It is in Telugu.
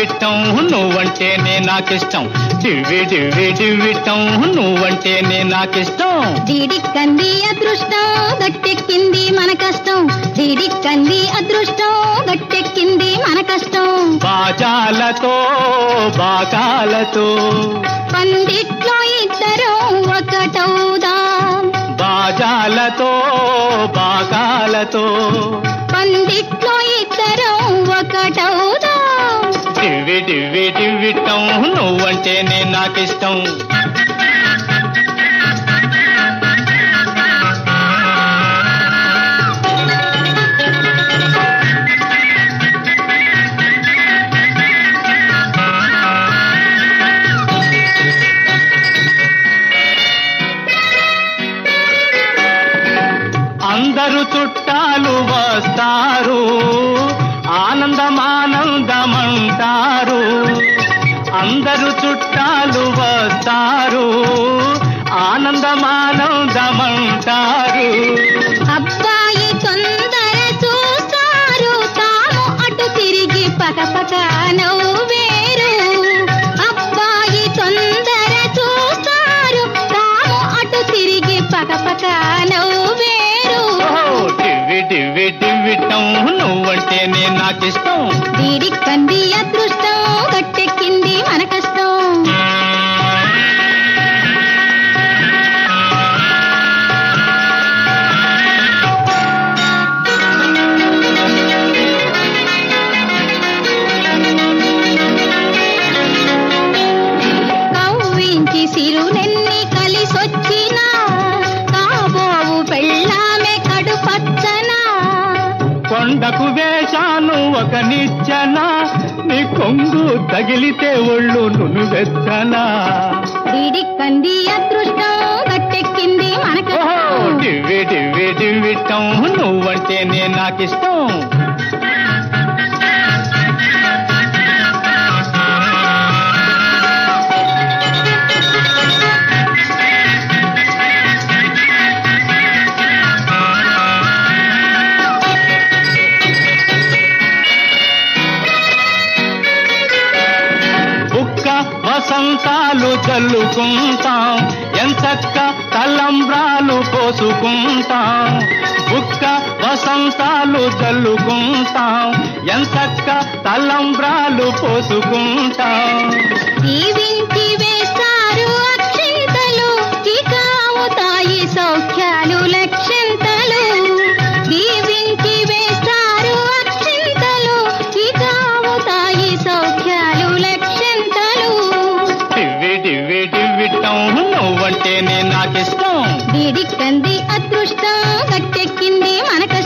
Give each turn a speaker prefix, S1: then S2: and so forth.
S1: డివ్విట్టం నువ్వంటేనే నాకిష్టం డివ్వి డివ్వి డివ్విట్టం నువ్వంటేనే నాకిష్టం
S2: డిడిక్కంది అదృష్టం గట్టెక్కింది మన కష్టం డిడిక్కంది అదృష్టం గట్టెక్కింది మన కష్టం
S1: బాజాలతో బాకాలతో
S2: పందిట్లో ఇద్దరం ఒకటవుదాం
S1: బాజాలతో బాకాలతో
S2: పందిట్లో ఇద్దరం ఒకటవుదాం
S1: డివ్వి డివ్వి డివ్విట్టం నువ్వంటేనే నాకిష్టం అందరూ చుట్టాలు వస్తారు ఆనందమానందమంటారు అందరూ చుట్టాలు వస్తారు ఆనందమానందమంటారు
S2: అబ్బాయి తొందర చూస్తారు తాము అటు తిరిగి పకపక నవ్వేరు అబ్బాయి తొందర చూస్తారు తాము అటు తిరిగి పకపక నవ్వేరు
S1: ఓహో, డివ్వి డివ్వి డివ్విట్టం నువ్వంటేనే నాకిష్టం
S2: వీడికంది అదృష్టం గట్టెక్కింది మన కష్టం కవ్వించి సిరునెన్ని కలిసొచ్చినా కాబోవు పెళ్ళామె కడు పచ్చనా
S1: కొండకు వేశాను ఒక నిచ్చెన నీ కొంగు తగిలితే ఒళ్ళు నును వెచ్చనా
S2: వీడికంది అదృష్టం గట్టెక్కింది మన
S1: ఓహో,
S2: కష్టం
S1: డివ్వి డివ్వి డివ్విట్టం నువ్వంటేనే నాకిష్టం బుక్క వసంతాలు చల్లుకుంటాం ఎంచక్క తలంబ్రాలు పోసుకుంటాం బుక్క వసంతాలు చల్లుకుంటాం ఎంచక్క తలంబ్రాలు పోసుకుంటాం
S2: దీవించి వేస్తారు అక్షింతలు ఇక అవుతాయి సౌఖ్యాలు లక్షింతలు దీవించి వేస్తారు అక్షింతలు ఇక అవుతాయి సౌఖ్యాలు లక్షింతలు
S1: డివ్వి డివ్వి డివ్విట్టం నువ్వంటేనే నాకిష్టం
S2: వీడికంది అదృష్టం గట్టెక్కింది మన